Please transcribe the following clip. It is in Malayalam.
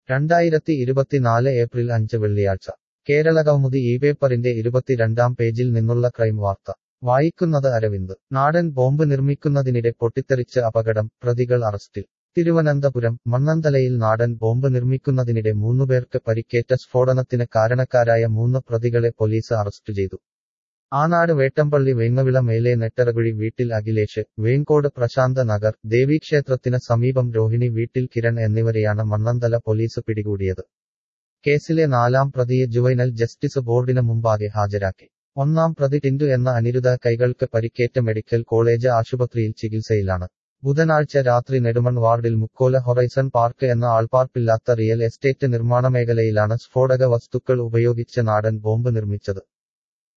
രണ്ടായിരത്തി ഇരുപത്തിനാല് ഏപ്രിൽ അഞ്ച് വെള്ളിയാഴ്ച കേരളകൗമുദി ഈ പേപ്പറിന്റെ ഇരുപത്തിരണ്ടാം പേജിൽ നിന്നുള്ള ക്രൈം വാർത്ത വായിക്കുന്നത് അരവിന്ദ് നാടൻ ബോംബ് നിർമ്മിക്കുന്നതിനിടെ പൊട്ടിത്തെറിച്ച് അപകടം പ്രതികൾ അറസ്റ്റിൽ തിരുവനന്തപുരം മണ്ണന്തലയിൽ നാടൻ ബോംബ് നിർമ്മിക്കുന്നതിനിടെ മൂന്നുപേർക്ക് പരിക്കേറ്റ സ്ഫോടനത്തിന് കാരണക്കാരായ മൂന്ന് പ്രതികളെ പോലീസ് അറസ്റ്റ് ചെയ്തു ആനാട് വേട്ടമ്പള്ളി വേങ്ങവിള മേലെ നെട്ടറകുഴി വീട്ടിൽ അഖിലേഷ് വേങ്കോട് പ്രശാന്ത നഗർ ദേവീക്ഷേത്രത്തിന് സമീപം രോഹിണി വീട്ടിൽ കിരൺ എന്നിവരെയാണ് മണ്ണന്തല പോലീസ് പിടികൂടിയത് കേസിലെ നാലാം പ്രതിയെ ജുവൈനൽ ജസ്റ്റിസ് ബോർഡിന് മുമ്പാകെ ഹാജരാക്കി ഒന്നാം പ്രതി ടിൻഡു എന്ന അനിരുദ്ധ കൈകൾക്ക് പരിക്കേറ്റ മെഡിക്കൽ കോളേജ് ആശുപത്രിയിൽ ചികിത്സയിലാണ് ബുധനാഴ്ച രാത്രി നെടുമൺ വാർഡിൽ മുക്കോല ഹൊറൈസൺ പാർക്ക് എന്ന ആൾപ്പാർപ്പില്ലാത്ത റിയൽ എസ്റ്റേറ്റ് നിർമ്മാണ മേഖലയിലാണ് സ്ഫോടക വസ്തുക്കൾ ഉപയോഗിച്ച് നാടൻ ബോംബ് നിർമ്മിച്ചത്